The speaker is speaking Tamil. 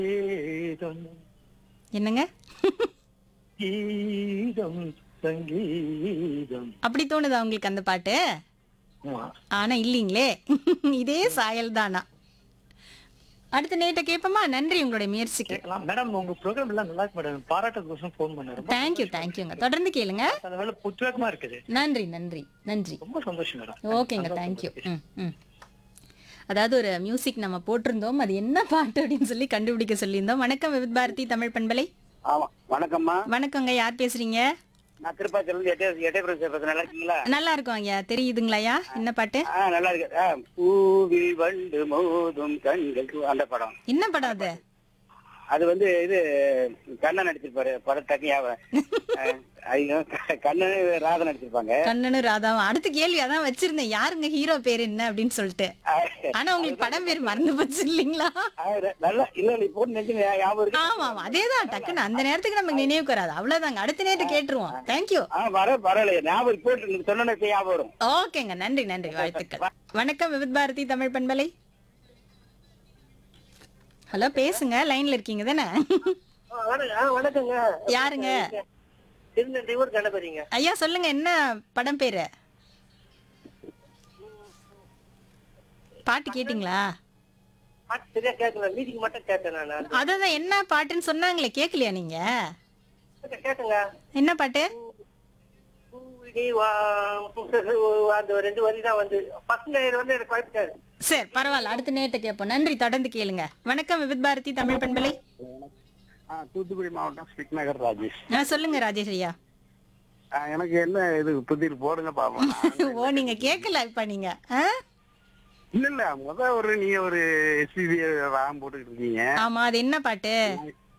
கீதம் என்னங்க கீதம் சங்கீதம் அப்படி தோணுதா உங்களுக்கு அந்த பாட்டு ஆமா. ஆனா இல்லீங்களே இதே சாயல் தானா அடுத்த நேட்ட கேப்பமா நன்றி உங்களுடைய முயற்சிக்கு கேட்கலாம் மேடம் உங்க ப்ரோக்ராம் எல்லாம் நல்லா இருக்கு மேடம் பாராட்டுக்கோசம் ஃபோன் பண்ணேன் தேங்க்யூ தேங்க்யூங்க தொடர்ந்து கேளுங்க அந்த வேலை புத்துவேகமா இருக்குது நன்றி நன்றி நன்றி ரொம்ப சந்தோஷம் மேடம் ஓகேங்க தேங்க்யூ ம் ம் அதாவது ஒரு மியூசிக் நம்ம போட்டிருந்தோம் அது என்ன பாட்டு அப்படின்னு சொல்லி கண்டுபிடிக்க சொல்லியிருந்தோம் வணக்கம் விவித் பாரதி தமிழ் பண்பலை ஆமா வணக்கம்மா வணக்கங்க யார் பேசுறீங்க நான் திருப்பாச்சல இருந்து எட்டே எட்டே பேசுறேன் நல்லா இருக்கீங்களா நல்லா இருக்கோம் ஐயா தெரியுதுங்களாயா என்ன பாட்டு ஆ நல்லா இருக்கு ஆ, பூவில் வண்டு மோதும் கண்கள் தூ- அந்த படம் என்ன படம் அது அது வந்து இது கண்ணன் நடிச்சிருப்பாரு படம் டக்கு ஐயோ கண்ணன் ராதா நடிச்சிருப்பாங்க கண்ணனு ராதாவும் அடுத்த கேள்வி அதான் வச்சிருந்தேன் யாருங்க ஹீரோ பேர் என்ன அப்படின்னு சொல்லிட்டு ஆ, ஆனா உங்களுக்கு படம் பேர் மறந்து போச்சு இல்லைங்களா ஆ, நல்லா இல்ல நீ போட்டு நினைச்சு ஞாபகம் இருக்கு ஆமா ஆமா அதேதான் டக்குன்னு அந்த நேரத்துக்கு நமக்கு நினைவுக்கு வராது அவ்வளவுதாங்க அடுத்த நேரத்தை கேட்டுருவோம் தேங்க்யூ ஆ வர வரலையே ஞாபகம் போட்டு நீங்க சொன்ன ஞாபகம் வரும் ஓகேங்க நன்றி நன்றி வாழ்த்துக்கள் வணக்கம் விவித் பாரதி தமிழ் பண்பலை ஹலோ பேசுங்க லைன்ல இருக்கீங்க தானே வணக்கங்க யாருங்க திருநெல்வேலூர் கணபதிங்க ஐயா சொல்லுங்க என்ன படம் பேரு பாட்டு கேட்டிங்களா பாட்டு சரியா கேட்கல மீட்டிங் மட்டும் கேட்டேன் நான் அதான் என்ன பாட்டுன்னு சொன்னாங்களே கேக்கலையா நீங்க கேட்டுங்க என்ன பாட்டு பூவிடி வா- அந்த ரெண்டு வரி தான் வந்து ஃபர்ஸ்ட் லேயர் வந்து எனக்கு குழப்பிட்டாரு சரி பரவாயில்ல அடுத்த நேரத்தை கேட்போம் நன்றி தொடர்ந்து கேளுங்க வணக்கம் விவித் பாரதி தமிழ் பண்பலை ஆ, தூத்துக்குடி மாவட்டம் ஸ்பிக் நகர் ராஜேஷ் ஆ, சொல்லுங்க ராஜேஷ் ஐயா ஆ, எனக்கு என்ன இது புதிர் போடுங்க பாப்போம் ஓ நீங்க கேட்கல இப்ப நீங்க ஆ? இல்ல இல்ல முத ஒரு நீங்க ஒரு எஸ்பிபி ராம் போட்டுக்கிட்டு இருக்கீங்க ஆமா அது என்ன பாட்டு